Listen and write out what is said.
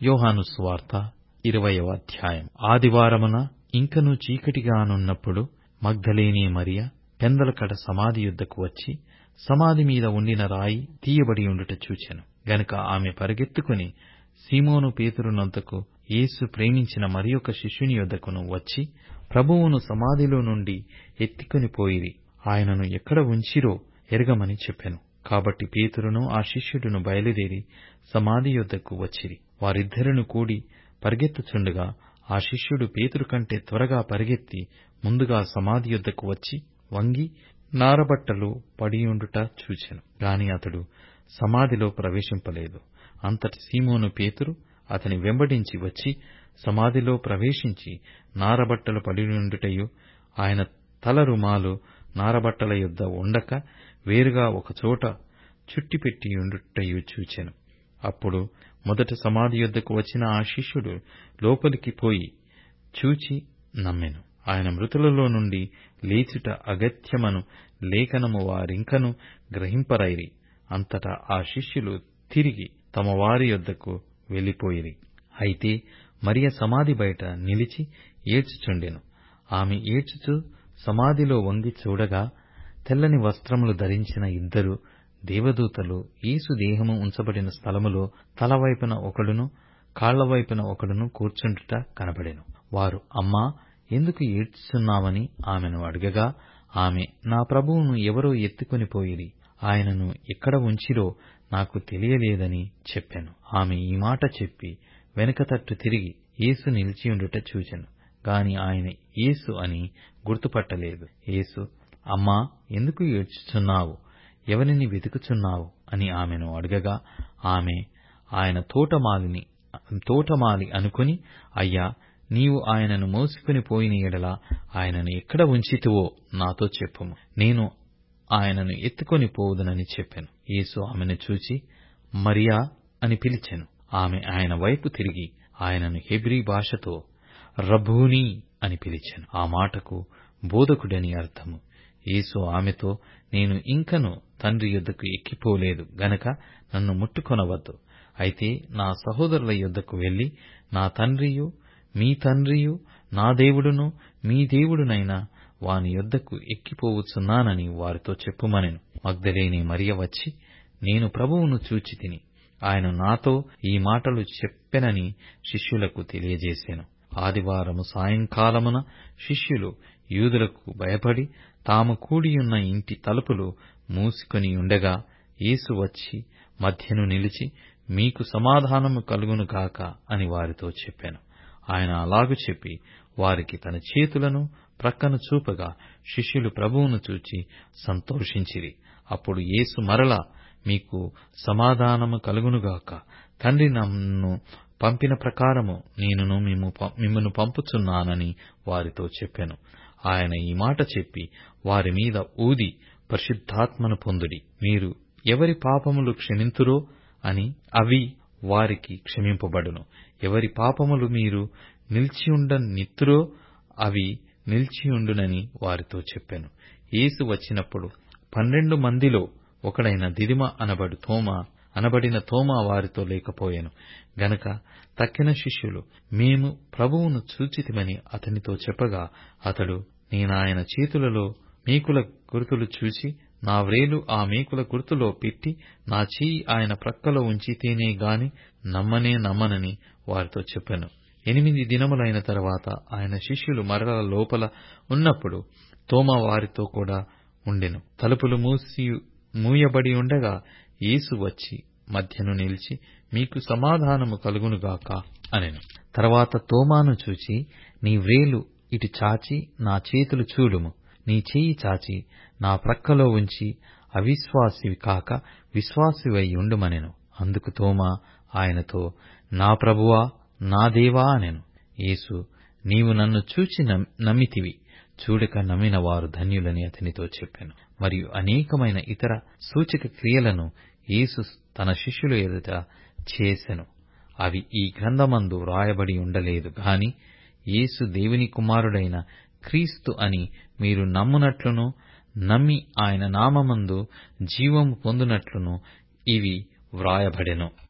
యోహాను సువార్త ఇరవయవ అధ్యాయం ఆదివారమున ఇంకను చీకటిగానున్నప్పుడు మగ్ధలేనే మరియ పెందలకడ సమాధి యొద్దకు వచ్చి సమాధి మీద ఉండిన రాయి తీయబడి ఉండుట చూచెను గనుక ఆమె పరుగెత్తుకుని సీమోను పేతురునొద్దకు యేసు ప్రేమించిన మరియొక శిష్యుని యొద్దకును వచ్చి ప్రభువును సమాధిలో నుండి ఎత్తికొని పోయిరి ఆయనను ఎక్కడ ఉంచిరో ఎరగమని చెప్పెను కాబట్టి పేతురును ఆ శిష్యుడును బయలుదేరి సమాధి యొద్దకు వచ్చిరి వారిద్దరును కూడి పరుగెత్తుచుండగా ఆ శిష్యుడు పేతురు కంటే త్వరగా పరుగెత్తి ముందుగా సమాధి యొద్దకు వచ్చి వంగి నారబట్టలు పడియుండుట చూచెను గాని అతడు సమాధిలో ప్రవేశింపలేదు అంతట సీమోను పేతురు అతని వెంబడించి వచ్చి సమాధిలో ప్రవేశించి నారబట్టలు పడియుండుటయు ఆయన తల రుమాలు నారబట్టల యొద్ద ఉండక వేరుగా ఒకచోట చుట్టిపెట్టియుండుటయు చూచెను అప్పుడు మొదట సమాధి యొద్దకు వచ్చిన ఆ శిష్యుడు లోపలికి పోయి చూచి నమ్మెను ఆయన మృతులలో నుండి లేచుట అగత్యమను లేఖనము వారింకను గ్రహింపరైరి అంతటా ఆ శిష్యులు తిరిగి తమ వారి యొద్దకు వెళ్ళిపోయిరి అయితే మరియ సమాధి బయట నిలిచి ఏడ్చుచుండెను ఆమె ఏడ్చుచు సమాధిలో వంగి చూడగా తెల్లని వస్త్రములు ధరించిన ఇద్దరు దేవదూతలు యేసు దేహము ఉంచబడిన స్థలములో తలవైపున ఒకడును కాళ్లవైపున ఒకడును కూర్చుండుట కనబడెను వారు అమ్మా ఎందుకు ఏడ్చుచున్నావని ఆమెను అడగగా ఆమె నా ప్రభువును ఎవరో ఎత్తుకొని పోయిరి ఆయనను ఎక్కడ ఉంచిరో నాకు తెలియలేదని చెప్పెను ఆమె ఈ మాట చెప్పి వెనుక తట్టు తిరిగి యేసు నిలిచియుండుట చూచెను గాని ఆయన యేసు అని గుర్తుపట్టలేదు యేసు అమ్మా ఎందుకు ఏడ్చుచున్నావు ఎవరిని వెతుకుచున్నావు అని ఆమెను అడగగా ఆమె ఆయన తోటమాలిని తోటమాలి అనుకుని అయ్యా నీవు ఆయనను మోసుకుని పోయిన ఎడల ఆయనను ఎక్కడ ఉంచితివో నాతో చెప్పుము నేను ఆయనను ఎత్తుకొని పోవుదునని చెప్పెను యేసు ఆమెను చూచి మరియా అని పిలిచెను ఆమె ఆయన వైపు తిరిగి ఆయనను హెబ్రీ భాషతో రబ్బూనీ అని పిలిచెను ఆ మాటకు బోధకుడని అర్థము యేసు ఆమెతో నేను ఇంకను తండ్రి యొద్దకు ఎక్కిపోలేదు గనక నన్ను ముట్టుకొనవద్దు అయితే నా సహోదరుల యొద్దకు వెళ్లి నా తండ్రియు మీ తండ్రియు నా దేవుడును మీ దేవుడునైన వాని యొద్దకు ఎక్కిపోవచ్చున్నానని వారితో చెప్పుమనెను మగ్ధలేని మరియ వచ్చి నేను ప్రభువును చూచి తిని ఆయన నాతో ఈ మాటలు చెప్పెనని శిష్యులకు తెలియజేశాను ఆదివారము సాయంకాలమున శిష్యులు యూదులకు భయపడి తాము కూడియున్న ఇంటి తలుపులు మూసుకొని ఉండగా యేసు వచ్చి మధ్యను నిలిచి మీకు సమాధానము కలుగును గాక అని వారితో చెప్పాను ఆయన అలాగు చెప్పి వారికి తన చేతులను ప్రక్కను చూపగా శిష్యులు ప్రభువును చూచి సంతోషించిరి అప్పుడు యేసు మరలా మీకు సమాధానము కలుగునుగాక తండ్రి నన్ను పంపిన ప్రకారము నేనును మిమ్మును పంపుచున్నానని వారితో చెప్పెను ఆయన ఈ మాట చెప్పి వారి మీద ఊది పరిశుద్ధాత్మను పొందుడి మీరు ఎవరి పాపములు క్షమింతురో అని అవి వారికి క్షమింపబడును ఎవరి పాపములు మీరు నిలిచియుండనిత్తురో అవి నిలిచియుండునని వారితో చెప్పెను యేసు వచ్చినప్పుడు పన్నెండు మందిలో ఒకడైన దిదిమ అనబడు తోమా అనబడిన తోమా వారితో లేకపోయెను గనక తక్కిన శిష్యులు మేము ప్రభువును చూచితిమని అతనితో చెప్పగా అతడు నేనాయన చేతులలో మేకుల గుర్తులు చూసి నా వ్రేలు ఆ మేకుల గుర్తులో పెట్టి నా చెయ్యి ఆయన ప్రక్కలో ఉంచితేనే గాని నమ్మనే నమ్మనని వారితో చెప్పెను ఎనిమిది దినములైన తరువాత ఆయన శిష్యులు మరల లోపల ఉన్నప్పుడు తోమా వారితో కూడా ఉండెను తలుపులు మూసి మూయబడి ఉండగా యేసు వచ్చి మధ్యను నిలిచి మీకు సమాధానము కలుగునుగాక అనెను తర్వాత తోమాను చూచి నీ వ్రేలు ఇటు చాచి నా చేతులు చూడుము నీ చెయ్యి చాచి నా ప్రక్కలో ఉంచి అవిశ్వాసివి కాక విశ్వాసివై ఉండుమనెను అందుకు తోమా ఆయనతో నా ప్రభువా నా దేవా అనెను యేసు నీవు నన్ను చూచి నమ్మితివి చూడక నమ్మిన వారు ధన్యులని అతనితో చెప్పెను మరియు అనేకమైన ఇతర సూచక క్రియలను యేసు తన శిష్యుల ఎదుట చేసెను అవి ఈ గ్రంథమందు వ్రాయబడి ఉండలేదు గాని యేసు దేవుని కుమారుడైన క్రీస్తు అని మీరు నమ్మునట్లును నమ్మి ఆయన నామమందు జీవము పొందునట్లును ఇవి వ్రాయబడెను